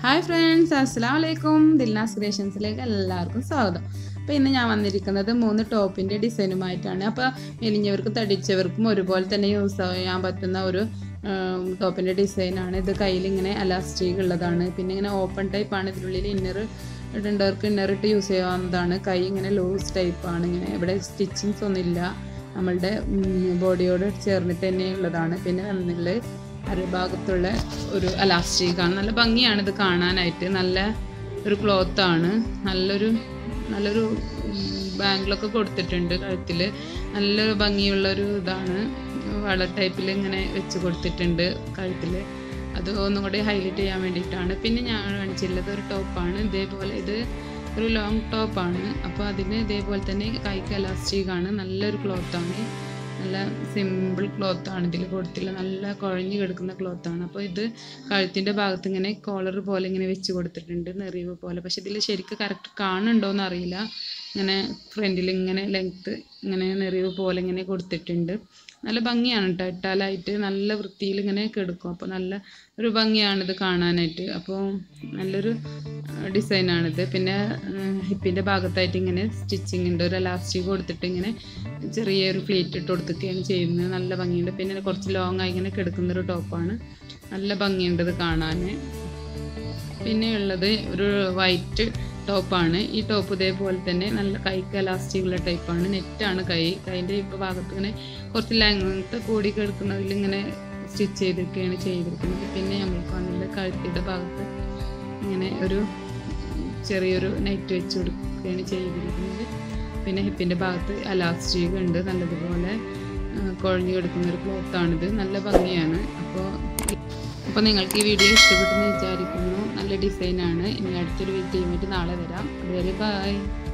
hi friends അസ്സാം വലൈക്കും ദിൽനാസ് ക്രിയേഷൻസിലേക്ക് എല്ലാവർക്കും സ്വാഗതം അപ്പോൾ ഇന്ന് ഞാൻ വന്നിരിക്കുന്നത് മൂന്ന് ടോപ്പിൻ്റെ ഡിസൈനുമായിട്ടാണ് അപ്പോൾ മെലിഞ്ഞവർക്കും തടിച്ചവർക്കും ഒരുപോലെ തന്നെ യൂസ് ചെയ്യാൻ പറ്റുന്ന ഒരു ടോപ്പിൻ്റെ ഡിസൈനാണ് ഇത് കയ്യിൽ ഇങ്ങനെ അലാസ്റ്റിക് ഉള്ളതാണ് പിന്നെ ഇങ്ങനെ ഓപ്പൺ ടൈപ്പാണ് ഇതിനുള്ളിൽ ഇന്നർ ഇടേണ്ടവർക്ക് ഇന്നർ ഇട്ട് യൂസ് ചെയ്യാവുന്നതാണ് കൈ ഇങ്ങനെ ലൂസ് ടൈപ്പാണ് ഇങ്ങനെ ഇവിടെ സ്റ്റിച്ചിങ്സ് ഒന്നുമില്ല നമ്മളുടെ ബോഡിയോട് ചേർന്നിട്ട് തന്നെ ഉള്ളതാണ് പിന്നെ വന്നിട്ടുള്ളത് അരഭാഗത്തുള്ള ഒരു അലാസ്റ്റിക്കാണ് നല്ല ഭംഗിയാണ് ഇത് കാണാനായിട്ട് നല്ല ഒരു ക്ലോത്താണ് നല്ലൊരു നല്ലൊരു ബാങ്കിലൊക്കെ കൊടുത്തിട്ടുണ്ട് കഴുത്തിൽ നല്ലൊരു ഭംഗിയുള്ള ഒരു ഇതാണ് വള ടൈപ്പിൽ ഇങ്ങനെ വെച്ച് കൊടുത്തിട്ടുണ്ട് കഴുത്തിൽ അത് ഒന്നും കൂടി ഹൈലൈറ്റ് ചെയ്യാൻ വേണ്ടിയിട്ടാണ് പിന്നെ ഞാൻ കാണിച്ചുള്ളത് ഒരു ടോപ്പാണ് ഇതേപോലെ ഇത് ഒരു ലോങ് ടോപ്പാണ് അപ്പോൾ അതിന് ഇതേപോലെ തന്നെ കൈക്ക് അലാസ്റ്റിക്കാണ് നല്ലൊരു ക്ലോത്താണ് നല്ല സിമ്പിൾ ക്ലോത്താണ് ഇതിൽ കൊടുത്തില്ല നല്ല കുഴഞ്ഞു കിടക്കുന്ന ക്ലോത്താണ് അപ്പോൾ ഇത് കഴുത്തിൻ്റെ ഭാഗത്ത് ഇങ്ങനെ കോളർ പോലെ ഇങ്ങനെ വെച്ച് കൊടുത്തിട്ടുണ്ട് നെറിവ് പോലെ പക്ഷെ ഇതിൽ ശരിക്കും കറക്റ്റ് കാണുന്നുണ്ടോയെന്ന് അറിയില്ല ഇങ്ങനെ ഫ്രണ്ടിൽ ഇങ്ങനെ ലെങ്ത്ത് ഇങ്ങനെ നെറിവ് പോലെ ഇങ്ങനെ കൊടുത്തിട്ടുണ്ട് നല്ല ഭംഗിയാണ് കേട്ടോ ഇട്ടാലായിട്ട് നല്ല വൃത്തിയിൽ ഇങ്ങനെ കിടക്കും അപ്പോൾ നല്ല ഒരു ഭംഗിയാണിത് കാണാനായിട്ട് അപ്പോൾ നല്ലൊരു ഡിസൈനാണിത് പിന്നെ ഹിപ്പിൻ്റെ ഭാഗത്തായിട്ട് ഇങ്ങനെ സ്റ്റിച്ചിങ് ഉണ്ട് ഒരു എലാസ്റ്റിക് കൊടുത്തിട്ട് ഇങ്ങനെ ചെറിയൊരു ഫ്ലീറ്റ് ഇട്ട് കൊടുത്തിട്ടാണ് ചെയ്യുന്നത് നല്ല ഭംഗിയുണ്ട് പിന്നെ കുറച്ച് ലോങ് ആയി ഇങ്ങനെ കിടക്കുന്നൊരു ടോപ്പാണ് നല്ല ഭംഗിയുണ്ട് ഇത് കാണാൻ പിന്നെ ഉള്ളത് ഒരു വൈറ്റ് ടോപ്പാണ് ഈ ടോപ്പ് ഇതേപോലെ തന്നെ നല്ല കൈക്ക് എലാസ്റ്റിക് ഉള്ള ടൈപ്പാണ് നെറ്റാണ് കൈ കൈൻ്റെ ഇപ്പോൾ ഭാഗത്ത് ഇങ്ങനെ കുറച്ച് ലെങ്ത്ത് കൂടി കിടക്കുന്നതിൽ ഇങ്ങനെ സ്റ്റിച്ച് ചെയ്തൊക്കെയാണ് ചെയ്തിരിക്കുന്നത് പിന്നെ നമ്മൾക്ക് വന്നിട്ട് കഴുത്തിയുടെ ഭാഗത്ത് ഇങ്ങനെ ഒരു ചെറിയൊരു നെറ്റ് വെച്ച് കൊടുക്കുകയാണ് ചെയ്തിരിക്കുന്നത് പിന്നെ ഹിപ്പിൻ്റെ ഭാഗത്ത് അലാസ്റ്റിക് ഉണ്ട് നല്ലതുപോലെ കുഴഞ്ഞു കിടക്കുന്ന ഒരു ക്ലോത്താണിത് നല്ല ഭംഗിയാണ് അപ്പോൾ അപ്പോൾ നിങ്ങൾക്ക് ഈ വീഡിയോ ഇഷ്ടപ്പെട്ടെന്ന് വിചാരിക്കുന്നു നല്ല ഡിസൈനാണ് ഇനി അടുത്തൊരു വീഡിയോ നാളെ വരാം അതുവരെ ബൈ